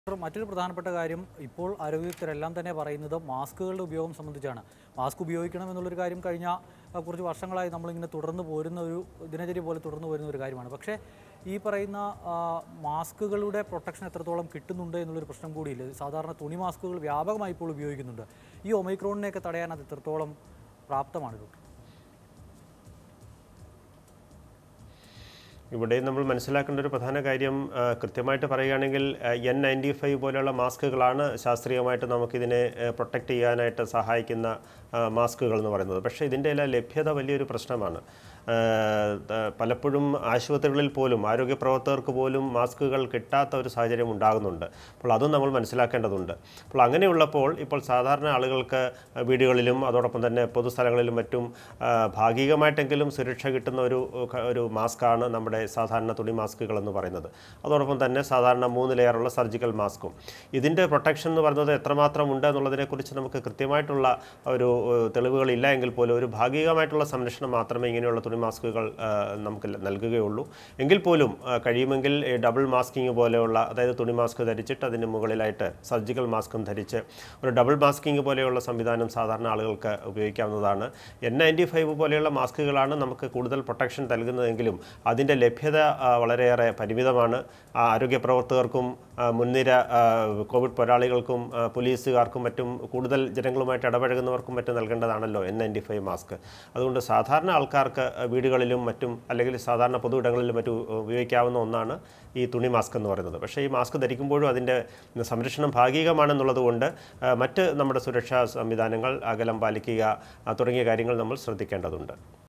മറ്റൊരു പ്രധാനപ്പെട്ട കാര്യം ഇപ്പോൾ ആരോഗ്യവിദഗ്ധരെല്ലാം തന്നെ പറയുന്നത് മാസ്കുകളുടെ ഉപയോഗം സംബന്ധിച്ചാണ് മാസ്ക് ഉപയോഗിക്കണം എന്നുള്ളൊരു കാര്യം കഴിഞ്ഞ ആ, കുറച്ച് വർഷങ്ങളായി നമ്മളിങ്ങനെ തുടർന്ന് പോരുന്ന ഒരു ദിനചര്യ പോലെ തുടർന്ന് പോരുന്ന ഒരു കാര്യമാണ് പക്ഷേ ഈ പറയുന്ന ആ, മാസ്കുകളുടെ പ്രൊട്ടക്ഷൻ എത്രത്തോളം കിട്ടുന്നുണ്ട് എന്നുള്ളൊരു പ്രശ്നം കൂടിയില്ല സാധാരണ തുണി മാസ്കുകൾ വ്യാപകമായി ഇപ്പോൾ ഉപയോഗിക്കുന്നുണ്ട് ഈ ഒമൈക്രോണിനെയൊക്കെ തടയാൻ അത് എത്രത്തോളം പ്രാപ്തമാണ് ഡോക്ടർ ഇവിടെ നമ്മൾ മനസ്സിലാക്കേണ്ട ഒരു പ്രധാന കാര്യം ആ, കൃത്യമായിട്ട് പറയുകയാണെങ്കിൽ എൻ നയൻറ്റി ഫൈവ് പോലെയുള്ള മാസ്കുകളാണ് ശാസ്ത്രീയമായിട്ട് നമുക്കിതിനെ പ്രൊട്ടക്റ്റ് ചെയ്യാനായിട്ട് സഹായിക്കുന്ന ആ, മാസ്കുകൾ എന്ന് പറയുന്നത് പക്ഷേ ഇതിൻ്റെ എല്ലാം ലഭ്യത വലിയൊരു പ്രശ്നമാണ് ആ, ത- പലപ്പോഴും ആശുപത്രികളിൽ പോലും ആരോഗ്യ പ്രവർത്തകർക്ക് പോലും മാസ്കുകൾ കിട്ടാത്ത ഒരു സാഹചര്യം ഉണ്ടാകുന്നുണ്ട് അപ്പോൾ അതും നമ്മൾ മനസ്സിലാക്കേണ്ടതുണ്ട് അപ്പോൾ അങ്ങനെയുള്ളപ്പോൾ ഇപ്പോൾ സാധാരണ ആളുകൾക്ക് വീടുകളിലും അതോടൊപ്പം തന്നെ പൊതുസ്ഥലങ്ങളിലും മറ്റും ആ, ഭാഗികമായിട്ടെങ്കിലും സുരക്ഷ കിട്ടുന്ന ഒരു ക- ഒരു മാസ്കാണ് നമ്മുടെ സാധാരണ തുണി മാസ്കുകൾ എന്ന് പറയുന്നത് അതോടൊപ്പം തന്നെ സാധാരണ മൂന്ന് ലെയറുള്ള സർജിക്കൽ മാസ്കും ഇതിൻ്റെ പ്രൊട്ടക്ഷൻ എന്ന് പറയുന്നത് എത്രമാത്രം ഉണ്ട് എന്നുള്ളതിനെക്കുറിച്ച് നമുക്ക് കൃത്യമായിട്ടുള്ള ഒരു ഏഹ്, തെളിവുകളില്ല എങ്കിൽ പോലും ഒരു ഭാഗികമായിട്ടുള്ള സംരക്ഷണം മാത്രമേ ഇങ്ങനെയുള്ള തുണി മാസ്കുകൾ ആ, നമുക്ക് ല- നൽകുകയുള്ളൂ എങ്കിൽ പോലും ആ, കഴിയുമെങ്കിൽ ഈ ഡബിൾ മാസ്കിങ് പോലെയുള്ള അതായത് തുണി മാസ്ക് ധരിച്ചിട്ട് അതിന് മുകളിലായിട്ട് സർജിക്കൽ മാസ്കും ധരിച്ച് ഒരു ഡബിൾ മാസ്കിങ് പോലെയുള്ള സംവിധാനം സാധാരണ ആളുകൾക്ക് ഉപയോഗിക്കാവുന്നതാണ് എൻ നയൻറ്റി ഫൈവ് പോലെയുള്ള മാസ്കുകളാണ് നമുക്ക് കൂടുതൽ പ്രൊട്ടക്ഷൻ നൽകുന്നതെങ്കിലും അതിൻ്റെ ലഭ്യത ആ, വളരെയേറെ പരിമിതമാണ് ആ, ആരോഗ്യ പ്രവർത്തകർക്കും ആ, മുൻനിര ആ, കോവിഡ് പോരാളികൾക്കും ആ, പോലീസുകാർക്കും മറ്റും കൂടുതൽ ജനങ്ങളുമായിട്ട് ഇടപഴകുന്നവർക്കും മറ്റും നൽകേണ്ടതാണല്ലോ എൻ നയൻറ്റി ഫൈവ് മാസ്ക് അതുകൊണ്ട് സാധാരണ ആൾക്കാർക്ക് ആ, വീടുകളിലും മറ്റും അല്ലെങ്കിൽ സാധാരണ പൊതു ഇടങ്ങളിലും മറ്റും ഉപയോഗിക്കാവുന്ന ഒന്നാണ് ഈ തുണി മാസ്ക് എന്ന് പറയുന്നത് പക്ഷേ ഈ മാസ്ക് ധരിക്കുമ്പോഴും അതിൻ്റെ സംരക്ഷണം ഭാഗികമാണെന്നുള്ളത് കൊണ്ട് ആ, മറ്റ് നമ്മുടെ സുരക്ഷാ സംവിധാനങ്ങൾ അകലം പാലിക്കുക ആ, തുടങ്ങിയ കാര്യങ്ങൾ നമ്മൾ ശ്രദ്ധിക്കേണ്ടതുണ്ട്